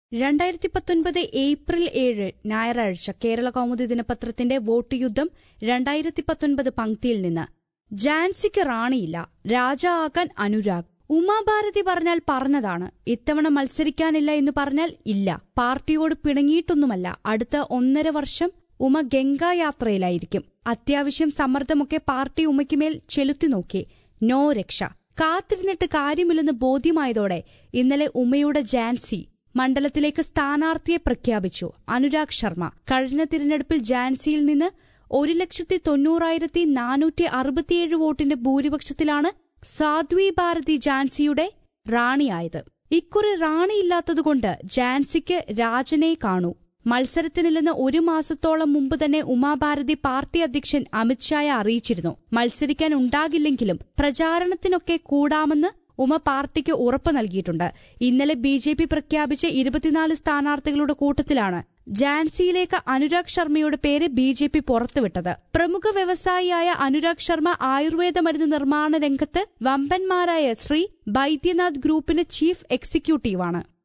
രണ്ടായിരത്തി പത്തൊൻപത് ഏപ്രിൽ ഏഴ് ഞായറാഴ്ച കേരള കൗമുദി ദിനപത്രത്തിന്റെ വോട്ട് യുദ്ധം രണ്ടായിരത്തി പത്തൊൻപത് പങ്ക്തിയിൽ നിന്ന് ജാൻസിക്ക് റാണിയില്ല രാജ ആകാൻ അനുരാഗ് ഉമാഭാരതി പറഞ്ഞാൽ പറഞ്ഞതാണ് ഇത്തവണ മത്സരിക്കാനില്ല എന്ന് പറഞ്ഞാൽ ഇല്ല പാർട്ടിയോട് പിണങ്ങിയിട്ടൊന്നുമല്ല അടുത്ത ഒന്നര വർഷം ഉമ ഗംഗാ യാത്രയിലായിരിക്കും അത്യാവശ്യം സമ്മർദ്ദമൊക്കെ പാർട്ടി ഉമയ്ക്കുമേൽ ചെലുത്തി നോക്കി നോ രക്ഷ കാത്തിരുന്നിട്ട് കാര്യമില്ലെന്ന് ബോധ്യമായതോടെ ഇന്നലെ ഉമയുടെ ജാൻസി മണ്ഡലത്തിലേക്ക് സ്ഥാനാർത്ഥിയെ പ്രഖ്യാപിച്ചു അനുരാഗ് ശർമ്മ കഴിഞ്ഞ തിരഞ്ഞെടുപ്പിൽ ജാൻസിയിൽ നിന്ന് ഒരു ലക്ഷത്തി തൊണ്ണൂറായിരത്തി നാനൂറ്റി അറുപത്തിയേഴ് വോട്ടിന്റെ ഭൂരിപക്ഷത്തിലാണ് സാധ്വി ഭാരതി ജാൻസിയുടെ റാണിയായത് ഇക്കുറി റാണിയില്ലാത്തതുകൊണ്ട് ജാൻസിക്ക് രാജനെ കാണൂ മത്സരത്തിനില്ലെന്ന് ഒരു മാസത്തോളം മുമ്പ് തന്നെ ഉമാഭാരതി പാർട്ടി അധ്യക്ഷൻ അമിത്ഷായെ അറിയിച്ചിരുന്നു മത്സരിക്കാൻ ഉണ്ടാകില്ലെങ്കിലും പ്രചാരണത്തിനൊക്കെ കൂടാമെന്ന് ഉമ പാർട്ടിക്ക് ഉറപ്പ് നൽകിയിട്ടുണ്ട് ഇന്നലെ ബി ജെ പി പ്രഖ്യാപിച്ച ഇരുപത്തിനാല് സ്ഥാനാർത്ഥികളുടെ കൂട്ടത്തിലാണ് ജാൻസിയിലേക്ക് അനുരാഗ് ശർമ്മയുടെ പേര് ബി ജെ പി പുറത്തുവിട്ടത് പ്രമുഖ വ്യവസായിയായ അനുരാഗ് ശർമ്മ ആയുർവേദ മരുന്ന് നിർമ്മാണ രംഗത്ത് വമ്പന്മാരായ ശ്രീ ബൈദ്യനാഥ് ഗ്രൂപ്പിന് ചീഫ് എക്സിക്യൂട്ടീവാണ്